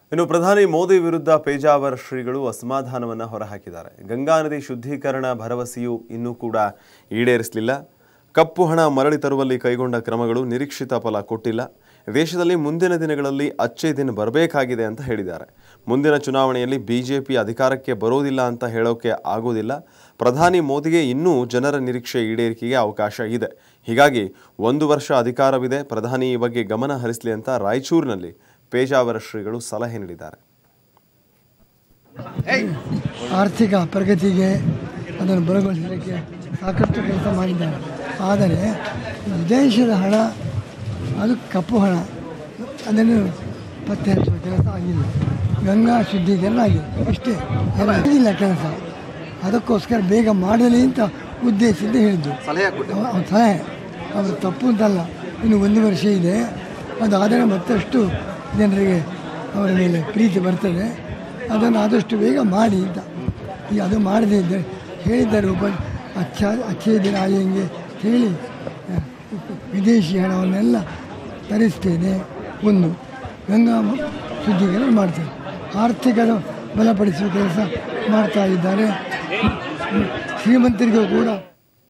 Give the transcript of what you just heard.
ಇನ್ನು ಪ್ರಧಾನಿ ಮೋದಿ ವಿರುದ್ಧ ಪೇಜಾವರ್ ಶ್ರೀಗಳು ಅಸಮಾಧಾನವನ್ನು ಹೊರಹಾಕಿದ್ದಾರೆ ಗಂಗಾ ನದಿ ಶುದ್ಧೀಕರಣ ಭರವಸೆಯು ಇನ್ನೂ ಕೂಡ ಈಡೇರಿಸಲಿಲ್ಲ ಕಪ್ಪು ಹಣ ಮರಳಿ ತರುವಲ್ಲಿ ಕೈಗೊಂಡ ಕ್ರಮಗಳು ನಿರೀಕ್ಷಿತ ಫಲ ಕೊಟ್ಟಿಲ್ಲ ದೇಶದಲ್ಲಿ ಮುಂದಿನ ದಿನಗಳಲ್ಲಿ ಅಚ್ಚೇ ದಿನ ಬರಬೇಕಾಗಿದೆ ಅಂತ ಹೇಳಿದ್ದಾರೆ ಮುಂದಿನ ಚುನಾವಣೆಯಲ್ಲಿ ಬಿಜೆಪಿ ಅಧಿಕಾರಕ್ಕೆ ಬರೋದಿಲ್ಲ ಅಂತ ಹೇಳೋಕೆ ಆಗೋದಿಲ್ಲ ಪ್ರಧಾನಿ ಮೋದಿಗೆ ಇನ್ನೂ ಜನರ ನಿರೀಕ್ಷೆ ಈಡೇರಿಕೆಗೆ ಅವಕಾಶ ಇದೆ ಹೀಗಾಗಿ ಒಂದು ವರ್ಷ ಅಧಿಕಾರವಿದೆ ಪ್ರಧಾನಿ ಈ ಬಗ್ಗೆ ಗಮನ ಹರಿಸಲಿ ಅಂತ ರಾಯಚೂರಿನಲ್ಲಿ ಪೇಜಾವರ ಶ್ರೀಗಳು ಸಲಹೆ ನೀಡಿದ್ದಾರೆ ಆರ್ಥಿಕ ಪ್ರಗತಿಗೆ ಅದನ್ನು ಬಲಗೊಳಿಸಲಿಕ್ಕೆ ಸಾಕಷ್ಟು ಕೆಲಸ ಮಾಡಿದ್ದಾರೆ ಆದರೆ ವಿದೇಶದ ಹಣ ಅದು ಕಪ್ಪು ಹಣ ಅದನ್ನು ಪತ್ತೆ ಹಚ್ಚುವ ಕೆಲಸ ಆಗಿಲ್ಲ ಗಂಗಾ ಶುದ್ಧೀಕರಣ ಆಗಿದೆ ಅಷ್ಟೇ ಆಗಿಲ್ಲ ಕೆಲಸ ಅದಕ್ಕೋಸ್ಕರ ಬೇಗ ಮಾಡಲಿ ಅಂತ ಉದ್ದೇಶದಿಂದ ಹೇಳಿದ್ದು ಅವ- ಅವ್ರ ಸಲಹೆ ಅವರು ತಪ್ಪು ಅಂತಲ್ಲ ಇನ್ನು ಒಂದು ವರ್ಷ ಇದೆ ಅದಾದರೆ ಮತ್ತಷ್ಟು ಜನರಿಗೆ ಅವರ ಮೇಲೆ ಪ್ರೀತಿ ಬರ್ತದೆ ಅದನ್ನು ಆದಷ್ಟು ಬೇಗ ಮಾಡಿ ಅಂತ ಈಗ ಅದು ಮಾಡದೇ ಇದ್ದರೆ ಹೇಳಿದ್ದಾರೆ ಒಬ್ಬ ಅಚ್ಚ ಅಚ್ಚೇ ದಿನ ಆಯಂಗೆ ಹೇಳಿ ಆ, ವಿದೇಶಿ ಹಣವನ್ನೆಲ್ಲ ತರಿಸ್ತೇನೆ ಒಂದು ಗಂಗಾ ಮ- ಶುದ್ಧೀಕರಣ ಮಾಡ್ತಾರೆ ಆರ್ಥಿಕ ಬಲಪಡಿಸುವ ಕೆಲಸ ಮಾಡ್ತಾ ಇದ್ದಾರೆ ಶ್ರೀಮಂತರಿಗೂ ಕೂಡ